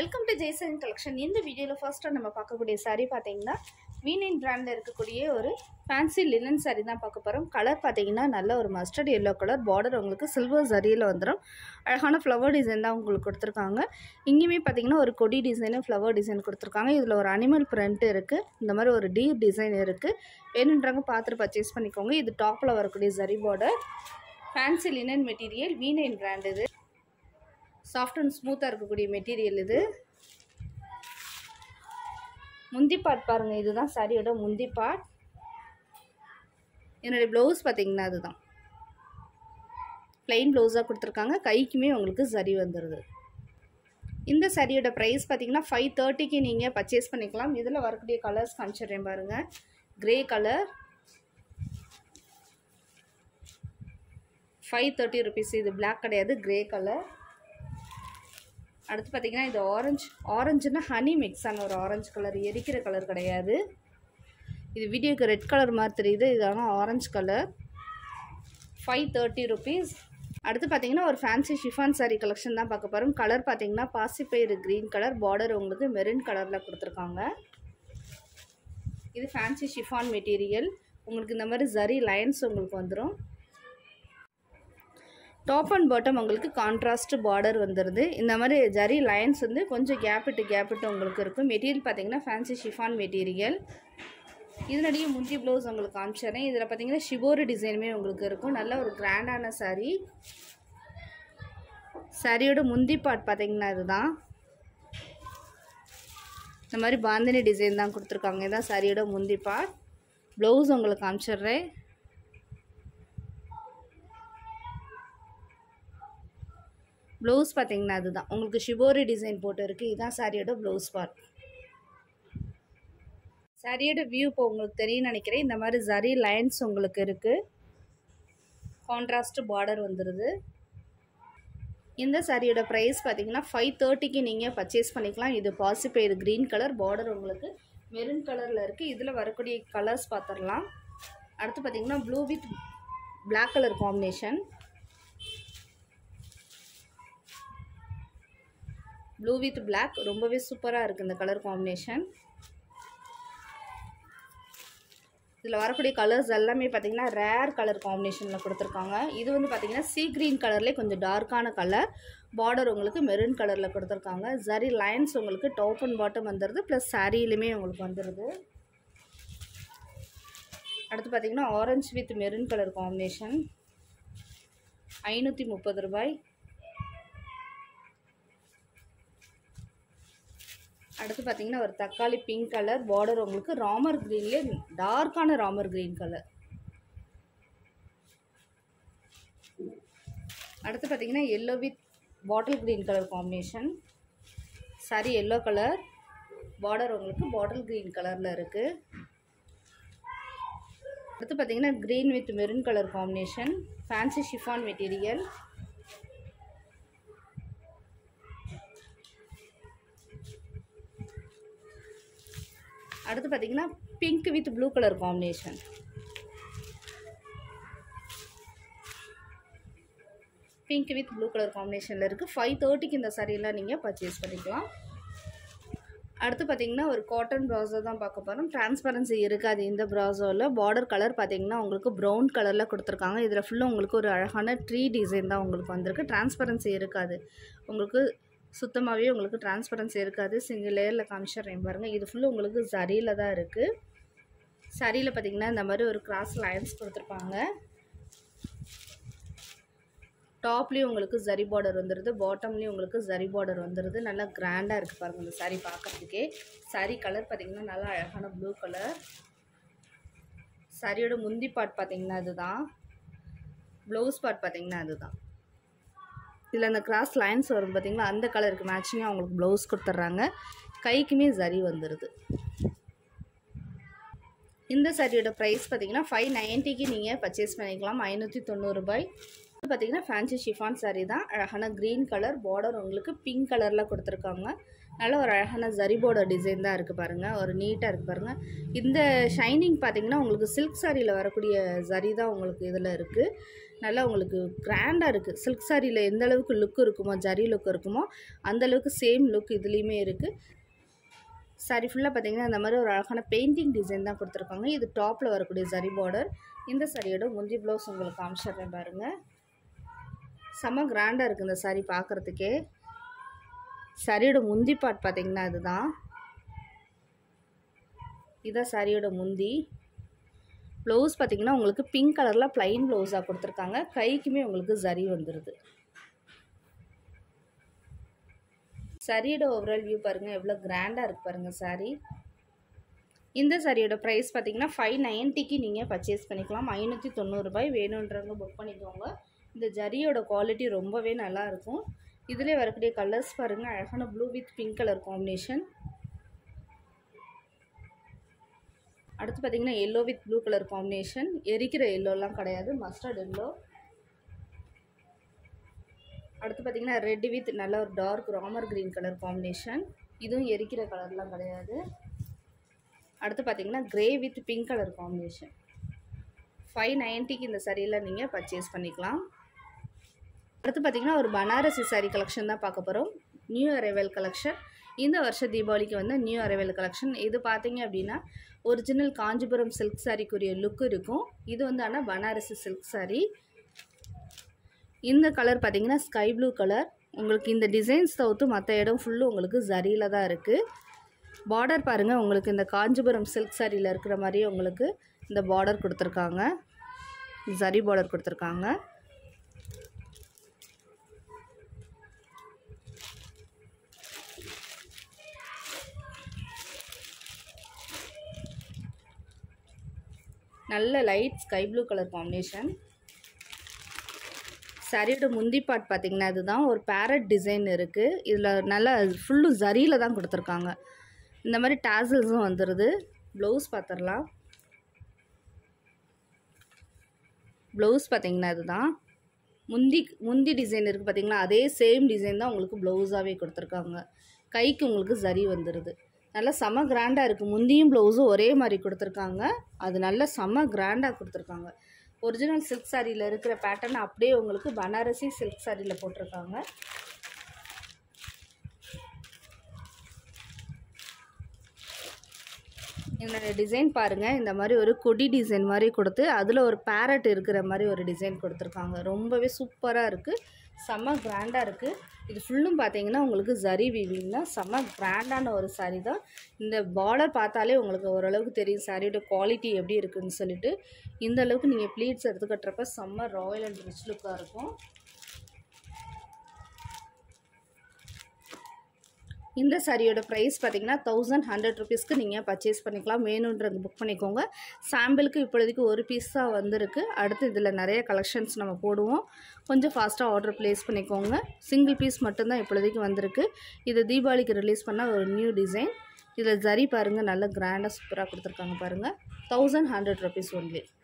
welcome to Jaison collection இந்த வீடியோவில் ஃபர்ஸ்ட்டாக நம்ம பார்க்கக்கூடிய saree பார்த்தீங்கன்னா வீனின் பிராண்டில் இருக்கக்கூடிய ஒரு ஃபேன்சி லினன் saree தான் பார்க்க போகிறோம் கலர் பார்த்தீங்கன்னா நல்ல ஒரு மஸ்டர்ட் எல்லோ கலர் பார்டர் உங்களுக்கு சில்வர் சரியில் வந்துடும் அழகான ஃப்ளவர் டிசைன் தான் உங்களுக்கு கொடுத்துருக்காங்க இங்கேயுமே பார்த்தீங்கன்னா ஒரு கொடி டிசைனு ஃப்ளவர் டிசைன் கொடுத்துருக்காங்க இதில் ஒரு அனிமல் பிரிண்ட் இருக்குது இந்த மாதிரி ஒரு டீப் டிசைன் இருக்குது வேணுன்றவங்க பார்த்துட்டு பர்ச்சேஸ் பண்ணிக்கோங்க இது டாப்பில் வரக்கூடிய சரி பார்டர் ஃபேன்சி லினன் மெட்டீரியல் வீனைன் பிராண்ட் இது சாஃப்ட் அண்ட் ஸ்மூத்தாக இருக்கக்கூடிய மெட்டீரியல் இது முந்தி பார்ட் பாருங்கள் இதுதான் சாரியோட முந்தி பார்ட் என்னுடைய ப்ளவுஸ் பார்த்தீங்கன்னா அதுதான் ப்ளைன் ப்ளவுஸாக கொடுத்துருக்காங்க கைக்குமே உங்களுக்கு சரி வந்துடுது இந்த சரியோட ப்ரைஸ் பார்த்தீங்கன்னா ஃபைவ் தேர்ட்டிக்கு நீங்கள் பர்ச்சேஸ் பண்ணிக்கலாம் இதில் வரக்கூடிய கலர்ஸ் காமிச்சிடுறேன் பாருங்கள் grey colour five thirty rupees இது பிளாக் கிடையாது க்ரே கலர் அடுத்து பார்த்தீங்கன்னா இது ஆரஞ்சு ஆரஞ்சுன்னா ஹனி மிக்ஸ் ஆன ஒரு ஆரஞ்சு கலர் எரிக்கிற கலர் கிடையாது இது வீடியோக்கு ரெட் கலர் மாதிரி தெரியுது இது ஆனால் orange colour five thirty rupees அடுத்து பார்த்தீங்கன்னா ஒரு ஃபேன்சி ஷிஃபான் saree கலெக்ஷன் தான் பார்க்க போகிறோம் கலர் பார்த்தீங்கன்னா பாசிப்பயிறு க்ரீன் கலர் பார்டர் உங்களுக்கு மெரூன் கலரில் கொடுத்துருக்காங்க இது ஃபேன்சி ஷிஃபான் மெட்டீரியல் உங்களுக்கு இந்த மாதிரி ஜரி லைன்ஸ் உங்களுக்கு வந்துடும் டாப் அண்ட் பாட்டம் உங்களுக்கு கான்ட்ராஸ்ட் பார்டர் வந்துடுது இந்த மாதிரி ஜரி லைன்ஸ் வந்து கொஞ்சம் கேப் விட்டு கேப் விட்டு உங்களுக்கு இருக்கும் மெட்டீரியல் பார்த்தீங்கன்னா ஃபேன்சி ஷிஃபான் மெட்டீரியல் இதனுடைய முந்தி ப்ளவுஸ் உங்களுக்கு காமிச்சிடுறேன் இதில் பார்த்தீங்கன்னா ஷிபோரி டிசைனுமே உங்களுக்கு இருக்கும் நல்ல ஒரு கிராண்டான saree சாரியோட முந்தி பார்ட் பார்த்தீங்கன்னா இதுதான் இந்த மாதிரி பாந்தினி டிசைன் தான் கொடுத்துருக்காங்க இதுதான் சாரியோட முந்தி பார்ட் ப்ளவுஸ் உங்களுக்கு காமிச்சிடுறேன் ப்ளவுஸ் பார்த்தீங்கன்னா அதுதான் உங்களுக்கு ஷிபோரி டிசைன் போட்டு இருக்குது இதுதான் சாரியோட ப்ளவுஸ் பார்ட் சாரியோட வியூ இப்போ உங்களுக்கு தெரியும் நினைக்கிறேன் இந்த மாதிரி ஜரி லைன்ஸ் உங்களுக்கு இருக்குது கான்ட்ராஸ்ட் பார்டர் வந்துடுது இந்த சாரியோட ப்ரைஸ் பார்த்தீங்கன்னா ஃபைவ் தேர்ட்டிக்கு நீங்கள் பர்ச்சேஸ் பண்ணிக்கலாம் இது பாசிப்பயிறு க்ரீன் கலர் பார்டர் உங்களுக்கு மெரூன் கலரில் இருக்குது இதில் வரக்கூடிய கலர்ஸ் பார்த்துடலாம் அடுத்து பார்த்தீங்கன்னா blue with black colour combination blue with black ரொம்பவே சூப்பராக இருக்குது இந்த கலர் காம்பினேஷன் இதில் வரக்கூடிய கலர்ஸ் எல்லாமே பார்த்தீங்கன்னா ரேர் கலர் காம்பினேஷனில் கொடுத்துருக்காங்க இது வந்து பார்த்தீங்கன்னா சீ க்ரீன் கலர்லேயே கொஞ்சம் டார்க்கான கலர் பார்டர் உங்களுக்கு மெரூன் கலரில் கொடுத்துருக்காங்க ஜரி லைன்ஸ் உங்களுக்கு டாப் அண்ட் பாட்டம் வந்துடுது ப்ளஸ் சாரியிலுமே உங்களுக்கு வந்துடுது அடுத்து பார்த்தீங்கன்னா orange with maroon colour combination ஐநூற்றி முப்பது ரூபாய் அடுத்து பார்த்தீங்கன்னா ஒரு தக்காளி பிங்க் கலர் பார்டர் உங்களுக்கு ராமர் க்ரீன்லேயே டார்க்கான ராமர் க்ரீன் கலர் அடுத்து பார்த்தீங்கன்னா yellow with bottle green colour combination sari yellow colour border உங்களுக்கு பாட்டில் க்ரீன் கலரில் இருக்குது அடுத்து பார்த்தீங்கன்னா green with maroon colour combination fancy chiffon material அடுத்து பார்த்தீங்கன்னா pink with blue colour combination pink with blue colour காம்பினேஷனில் இருக்குது ஃபைவ் தேர்ட்டிக்கு இந்த சாரியெல்லாம் நீங்கள் பர்ச்சேஸ் பண்ணிக்கலாம் அடுத்து பார்த்தீங்கன்னா ஒரு காட்டன் ப்ராசோ தான் பார்க்க போகிறோம் டிரான்ஸ்பரன்சி இருக்காது இந்த ப்ராசோவில் பார்டர் கலர் பார்த்தீங்கன்னா உங்களுக்கு ப்ரௌன் கலரில் கொடுத்துருக்காங்க இதில் ஃபுல்லாக உங்களுக்கு ஒரு அழகான ட்ரீ டிசைன் தான் உங்களுக்கு வந்திருக்கு டிரான்ஸ்பரன்சி இருக்காது உங்களுக்கு சுத்தமாகவே உங்களுக்கு டிரான்ஸ்பரன்சி இருக்காது சிங்கிள் லேயரில் காமிச்சிடுறேன் பாருங்கள் இது ஃபுல்லாக உங்களுக்கு சரியில் தான் இருக்குது சரியில் பார்த்தீங்கன்னா இந்த மாதிரி ஒரு கிராஸ் லைன்ஸ் கொடுத்துருப்பாங்க டாப்லேயும் உங்களுக்கு ஜரி பார்டர் வந்துடுது பாட்டம்லேயும் உங்களுக்கு ஜரி பார்டர் வந்துடுது நல்லா கிராண்டாக இருக்குது பாருங்கள் இந்த சாரீ பார்க்குறதுக்கே சாரீ கலர் பார்த்திங்கன்னா நல்லா அழகான ப்ளூ கலர் சாரியோட முந்தி பார்ட் பார்த்திங்கன்னா அதுதான் ப்ளவுஸ் பார்ட் பார்த்திங்கன்னா அதுதான் இதில் அந்த கிராஸ் லைன்ஸ் வரும் பார்த்திங்களா அந்த கலருக்கு மேட்சிங்காக அவங்களுக்கு ப்ளவுஸ் கொடுத்துட்றாங்க கைக்குமே ஜரி வந்துடுது இந்த சாரியோட ப்ரைஸ் பார்த்தீங்கன்னா ஃபைவ் நைன்ட்டிக்கு நீங்கள் பர்ச்சேஸ் பண்ணிக்கலாம் ஐநூற்றி தொண்ணூறுபாய் பார்த்தீங்கன்னா ஃபேன்சி ஷிஃபான் saree தான் அழகான க்ரீன் கலர் பார்டர் உங்களுக்கு பிங்க் கலரில் கொடுத்துருக்காங்க நல்ல ஒரு அழகான ஜரி border டிசைன் தான் இருக்குது பாருங்கள் ஒரு நீட்டாக இருக்குது பாருங்கள் இந்த ஷைனிங் பார்த்தீங்கன்னா உங்களுக்கு சில்க் சாரியில் வரக்கூடிய ஜரி தான் உங்களுக்கு இதில் இருக்குது நல்லா உங்களுக்கு கிராண்டாக இருக்குது சில்க் சாரியில் எந்த அளவுக்கு லுக் இருக்குமோ ஜரி லுக் இருக்குமோ அந்த அளவுக்கு சேம் லுக் இதுலேயுமே இருக்குது சாரி ஃபுல்லாக பார்த்தீங்கன்னா இந்த மாதிரி ஒரு அழகான பெயிண்டிங் டிசைன் தான் கொடுத்துருக்காங்க இது டாப்பில் வரக்கூடிய ஜரி பார்டர் இந்த சாரியோட முந்தி ப்ளவுஸ் உங்களுக்கு காமிச்சிடுறேன் பாருங்கள் செம்ம கிராண்டாக இருக்குது இந்த சாரி பார்க்குறதுக்கே சாரியோட முந்தி பார்ட் பார்த்தீங்கன்னா இதுதான் இதான் சாரியோட முந்தி ப்ளவுஸ் பார்த்தீங்கன்னா உங்களுக்கு பிங்க் கலரில் ப்ளைன் ப்ளவுஸாக கொடுத்துருக்காங்க கைக்குமே உங்களுக்கு ஜரி வந்துடுது சாரியோட ஓவரால் வியூ பாருங்கள் எவ்வளோ கிராண்டாக இருக்குது பாருங்கள் சாரி இந்த சாரியோட ப்ரைஸ் பார்த்தீங்கன்னா ஃபைவ் நைன்ட்டிக்கு நீங்கள் பர்ச்சேஸ் பண்ணிக்கலாம் ஐநூற்றி தொண்ணூறுபாய் வேணுன்றவங்க புக் பண்ணிக்கோங்க இந்த ஜரியோட குவாலிட்டி ரொம்பவே நல்லா இருக்கும் இதிலே வரக்கூடிய கலர்ஸ் பாருங்கள் அழகான blue with pink colour combination அடுத்து பார்த்தீங்கன்னா yellow with blue colour combination எரிக்கிற எல்லோலாம் கிடையாது மஸ்டர்ட் எல்லோ அடுத்து பார்த்தீங்கன்னா ரெட் வித் நல்ல ஒரு dark Ramar green colour combination இதுவும் எரிக்கிற கலர்லாம் கிடையாது அடுத்து பார்த்தீங்கன்னா grey with pink colour combination five நைன்ட்டிக்கு இந்த சரியில் நீங்கள் பர்ச்சேஸ் பண்ணிக்கலாம் அடுத்து பார்த்தீங்கன்னா ஒரு பனாரசி சாரீ கலெக்ஷன் தான் பார்க்க போகிறோம் நியூ அரைவல் கலெக்ஷன் இந்த வருஷ தீபாவளிக்கு வந்து நியூ அரைவல் கலெக்ஷன் இது பார்த்தீங்க அப்படின்னா ஒரிஜினல் காஞ்சிபுரம் சில்க் சாரிக்குரிய லுக் இருக்கும் இது வந்து ஆனால் பனாரசி சில்க் சாரீ இந்த கலர் பார்த்தீங்கன்னா ஸ்கை ப்ளூ கலர் உங்களுக்கு இந்த டிசைன்ஸ் தவிர்த்து மற்ற இடம் ஃபுல்லும் உங்களுக்கு ஜரியில் தான் இருக்குது பார்டர் பாருங்கள் உங்களுக்கு இந்த காஞ்சிபுரம் சில்க் சாரியில் இருக்கிற மாதிரியே உங்களுக்கு இந்த பார்டர் கொடுத்துருக்காங்க ஜரி பார்டர் கொடுத்துருக்காங்க நல்ல light sky blue colour combination சாரியோட முந்தி பார்ட் பார்த்தீங்கன்னா இதுதான் ஒரு பேரட் டிசைன் இருக்குது இதில் நல்லா ஃபுல்லும் ஜரியில் தான் கொடுத்துருக்காங்க இந்த மாதிரி டாசல்ஸும் வந்துடுது ப்ளவுஸ் பார்த்துடலாம் ப்ளவுஸ் பார்த்தீங்கன்னா இதுதான் முந்தி முந்தி டிசைன் இருக்குது பார்த்தீங்களா அதே சேம் டிசைன் தான் உங்களுக்கு ப்ளவுஸாகவே கொடுத்துருக்காங்க கைக்கு உங்களுக்கு ஜரி வந்துடுது நல்லா செம கிராண்டாக இருக்குது முந்தியும் ப்ளவுஸும் ஒரே மாதிரி கொடுத்துருக்காங்க அது நல்ல செம கிராண்டாக கொடுத்துருக்காங்க ஒரிஜினல் சில்க் சாரியில் இருக்கிற பேட்டர்ன் அப்படியே உங்களுக்கு பனாரசி சில்க் சாரியில் போட்டிருக்காங்க என்னோட டிசைன் பாருங்கள் இந்த மாதிரி ஒரு கொடி டிசைன் மாதிரி கொடுத்து அதில் ஒரு பேரட் இருக்கிற மாதிரி ஒரு டிசைன் கொடுத்துருக்காங்க ரொம்பவே சூப்பராக இருக்குது செம்ம கிராண்டாக இருக்குது இது ஃபுல்லும் பார்த்தீங்கன்னா உங்களுக்கு ஜரி வீவிங் தான் செம்ம கிராண்டான ஒரு சாரீ தான் இந்த பார்டர் பார்த்தாலே உங்களுக்கு ஓரளவுக்கு தெரியும் சாரியோட குவாலிட்டி எப்படி இருக்குன்னு சொல்லிட்டு இந்த அளவுக்கு நீங்கள் ப்ளீட்ஸ் எடுத்து கட்டுறப்ப செம்ம ராயல் அண்ட் ரிச் லுக்காக இருக்கும் இந்த சாரியோட ப்ரைஸ் பார்த்தீங்கன்னா தௌசண்ட் ஹண்ட்ரட் ருபீஸ்க்கு நீங்கள் பர்ச்சேஸ் பண்ணிக்கலாம் வேணுன்றது புக் பண்ணிக்கோங்க சாம்பிளுக்கு இப்பொழுதுக்கு ஒரு பீஸ் தான் வந்திருக்கு அடுத்து இதில் நிறைய கலெக்ஷன்ஸ் நம்ம போடுவோம் கொஞ்சம் ஃபாஸ்ட்டாக ஆர்டர் ப்ளேஸ் பண்ணிக்கோங்க சிங்கிள் பீஸ் மட்டும்தான் இப்பொழுதைக்கு வந்திருக்கு இது தீபாவளிக்கு ரிலீஸ் பண்ண ஒரு நியூ டிசைன் இதில் ஜரி பாருங்கள் நல்ல கிராண்டாக சூப்பராக கொடுத்துருக்காங்க பாருங்கள் தௌசண்ட் ஹண்ட்ரட் ருபீஸ் ஒன்லி